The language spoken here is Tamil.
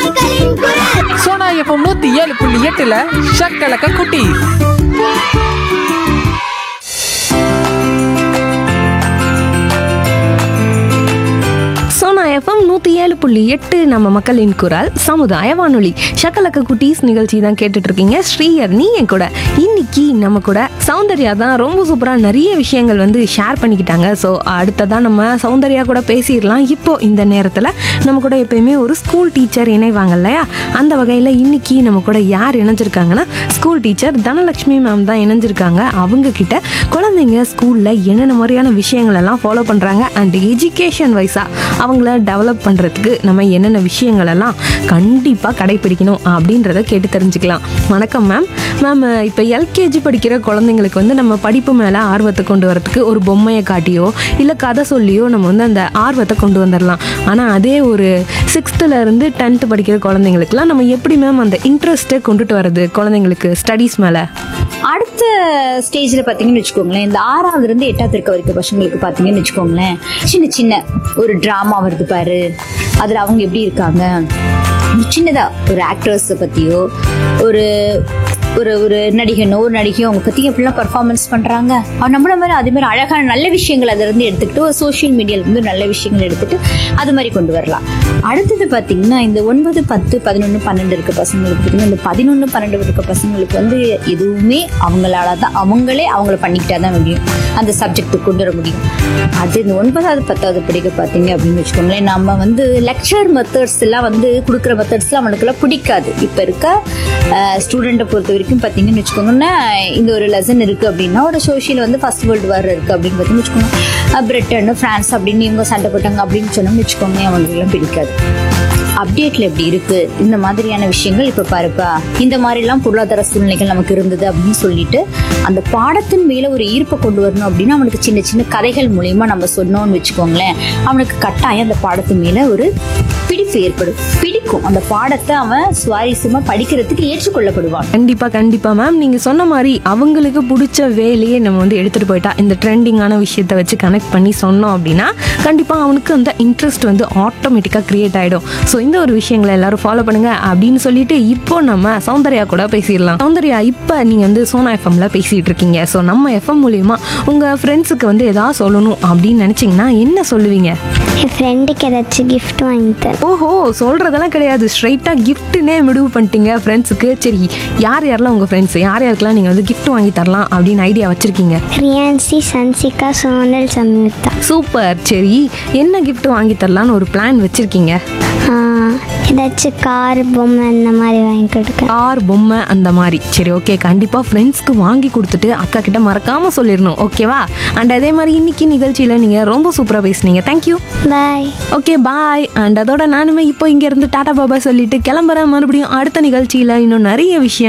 மக்களின் குரல் சோனா எஃப்எம் நூத்தி ஏழு புள்ளி எட்டுல ஷக்கலக்க குட்டி சோனா எஃப்எம் நூற்றி ஏழு புள்ளி எட்டு நம்ம மக்களின் குரல் சமுதாய வானொலி ஷக்கலக்க குட்டீஸ் நிகழ்ச்சி தான் கேட்டுட்டு இருக்கீங்க ஸ்ரீயர் நீ என் கூட இன்னைக்கு நம்ம கூட சௌந்தர்யா தான் ரொம்ப சூப்பராக நிறைய விஷயங்கள் வந்து ஷேர் பண்ணிக்கிட்டாங்க ஸோ அடுத்ததான் நம்ம சௌந்தர்யா கூட பேசிடலாம் இப்போ இந்த நேரத்தில் நம்ம கூட எப்பயுமே ஒரு ஸ்கூல் டீச்சர் இணைவாங்க இல்லையா அந்த வகையில் இன்னைக்கு நம்ம கூட யார் இணைஞ்சிருக்காங்கன்னா ஸ்கூல் டீச்சர் தனலட்சுமி மேம் தான் இணைஞ்சிருக்காங்க அவங்க கிட்ட குழந்தைங்க ஸ்கூலில் என்னென்ன மாதிரியான விஷயங்கள் எல்லாம் ஃபாலோ பண்ணுறாங்க அண்ட் எஜுகேஷன் வைஸாக அவங்கள டெவலப் பண்ணுறதுக்கு நம்ம என்னென்ன விஷயங்கள் எல்லாம் கண்டிப்பாக கடைபிடிக்கணும் அப்படின்றத கேட்டு தெரிஞ்சுக்கலாம் வணக்கம் மேம் மேம் இப்போ எல்கேஜி படிக்கிற குழந்தைங்களுக்கு வந்து நம்ம படிப்பு மேலே ஆர்வத்தை கொண்டு வரதுக்கு ஒரு பொம்மையை காட்டியோ இல்லை கதை சொல்லியோ நம்ம வந்து அந்த ஆர்வத்தை கொண்டு வந்துடலாம் ஆனால் அதே ஒரு சிக்ஸ்த்துல இருந்து டென்த்து படிக்கிற குழந்தைங்களுக்குலாம் நம்ம எப்படி மேம் அந்த இன்ட்ரெஸ்ட்டை கொண்டுட்டு வர்றது குழந்தைங்களுக்கு ஸ்டடீஸ் மேலே அடுத்த ஸ்டேஜ்ல பாத்தீங்கன்னு வச்சுக்கோங்களேன் இந்த ஆறாவதுல இருந்து எட்டாவது இருக்க வரைக்கும் பசங்களுக்கு பாத்தீங்கன்னு வச்சுக்கோங்களேன் சின்ன சின்ன ஒரு டிராமா வருது பாரு அதுல அவங்க எப்படி இருக்காங்க ஒரு சின்னதா ஒரு ஆக்டர்ஸ் பத்தியோ ஒரு ஒரு ஒரு நடிகனோ ஒரு நடிகையோ அவங்க பத்தி எப்படிலாம் பர்ஃபார்மன்ஸ் பண்றாங்க அவன் நம்மள மாதிரி அதே மாதிரி அழகான நல்ல விஷயங்கள் அதுல இருந்து எடுத்துக்கிட்டு ஒரு சோஷியல் மீடியால இருந்து நல்ல விஷயங்கள் எடுத்துட்டு அது மாதிரி கொண்டு வரலாம் அடுத்தது பாத்தீங்கன்னா இந்த ஒன்பது பத்து பதினொன்னு பன்னெண்டு இருக்க பசங்களுக்கு பாத்தீங்கன்னா இந்த பதினொன்னு பன்னெண்டு இருக்க பசங்களுக்கு வந்து எதுவுமே அவங்களால தான் அவங்களே அவங்கள பண்ணிக்கிட்டா தான் முடியும் அந்த சப்ஜெக்ட் கொண்டு வர முடியும் அது இந்த ஒன்பதாவது பத்தாவது படிக்க பாத்தீங்க அப்படின்னு வச்சுக்கோங்களேன் நம்ம வந்து லெக்சர் மெத்தட்ஸ் எல்லாம் வந்து கொடுக்குற மெத்தட்ஸ் அவனுக்குலாம் பிடிக்காது இப்ப இருக்க ஸ்டூடெண்ட்டை பொறுத்த வரைக்கும் பாத்தீங்கன்னு வச்சுக்கோங்கன்னா இந்த ஒரு லெசன் இருக்கு அப்படின்னா ஒரு சோஷியல் வந்து ஃபர்ஸ்ட் வேர்ல்டு வார் இருக்கு அப்படின்னு பார்த்தீங்கன்னு வச்சுக்கோங்க பிரிட்டன் பிரான்ஸ் அப்படின்னு இவங்க சண்டை போட்டாங்க அப்படின்னு சொன்னோம்னு வச்சுக்கோங்க அவங்களுக்கு எல்லாம் பிடிக்காது அப்டேட்ல எப்படி இருக்கு இந்த மாதிரியான விஷயங்கள் இப்ப பாருப்பா இந்த மாதிரி எல்லாம் பொருளாதார சூழ்நிலைகள் நமக்கு இருந்தது அப்படின்னு சொல்லிட்டு அந்த பாடத்தின் மேல ஒரு ஈர்ப்பை கொண்டு வரணும் அப்படின்னா அவனுக்கு சின்ன சின்ன கதைகள் மூலியமா நம்ம சொன்னோம்னு வச்சுக்கோங்களேன் அவனுக்கு கட்டாயம் அந்த பாடத்து மேல ஒரு பிடிப்பு ஏற்படும் பிடிக்கும் அந்த பாடத்தை அவன் சுவாரஸ்யமா படிக்கிறதுக்கு ஏற்றுக்கொள்ளப்படுவான் கண்டிப்பாக கண்டிப்பாக மேம் நீங்கள் சொன்ன மாதிரி அவங்களுக்கு பிடிச்ச வேலையே நம்ம வந்து எடுத்துகிட்டு போயிட்டா இந்த ட்ரெண்டிங்கான விஷயத்தை வச்சு கனெக்ட் பண்ணி சொன்னோம் அப்படின்னா கண்டிப்பாக அவனுக்கு அந்த இன்ட்ரெஸ்ட் வந்து ஆட்டோமேட்டிக்காக க்ரியேட் ஆகிடும் ஸோ இந்த ஒரு விஷயங்களை எல்லாரும் ஃபாலோ பண்ணுங்க அப்படின்னு சொல்லிட்டு இப்போ நம்ம சௌந்தர்யா கூட பேசிடலாம் சௌந்தர்யா இப்போ நீங்கள் வந்து சோனா எஃப்எம்ல பேசிகிட்டு இருக்கீங்க ஸோ நம்ம எஃப்எம் மூலியமா உங்கள் ஃப்ரெண்ட்ஸுக்கு வந்து எதாவது சொல்லணும் அப்படின்னு நினச்சிங்கன்னா என்ன சொல்லுவீங்க என் ஃப்ரெண்டுக்கு ஏதாச்சும் gift வாங்கி தரேன் ஓஹோ சொல்றதெல்லாம் கிடையாது ஸ்ட்ரைட்டாக கிஃப்ட்டுனே முடிவு பண்ணிட்டீங்க ஃப்ரெண்ட்ஸுக்கு சரி யார் யாரெல்லாம் உங்கள் ஃப்ரெண்ட்ஸ் யார் யாருக்கெல்லாம் நீங்கள் வந்து gift வாங்கி தரலாம் அப்படின்னு ஐடியா வச்சுருக்கீங்க ரியான்சி சன்சிகா சோனல் சம்யுக்தா சூப்பர் சரி என்ன gift வாங்கி தரலான்னு ஒரு பிளான் வச்சுருக்கீங்க ஆ, ஏதாச்சும் கார் பொம்மை இந்த மாதிரி வாங்கி கொடுக்க கார் பொம்மை அந்த மாதிரி சரி ஓகே கண்டிப்பாக ஃப்ரெண்ட்ஸ்க்கு வாங்கி கொடுத்துட்டு அக்கா கிட்ட மறக்காமல் சொல்லிடணும் ஓகேவா அண்ட் அதே மாதிரி இன்னைக்கு நிகழ்ச்சியில் நீங்கள் ரொம்ப சூப்பராக பேசுனீங்க thank you bye okay bye and அதோட நானுமே இப்போ இங்கேருந்து டாடா பாபா சொல்லிட்டு கிளம்புறேன் மறுபடியும் அடுத்த நிகழ்ச்சியில் இன்னும் நிறைய விஷயம்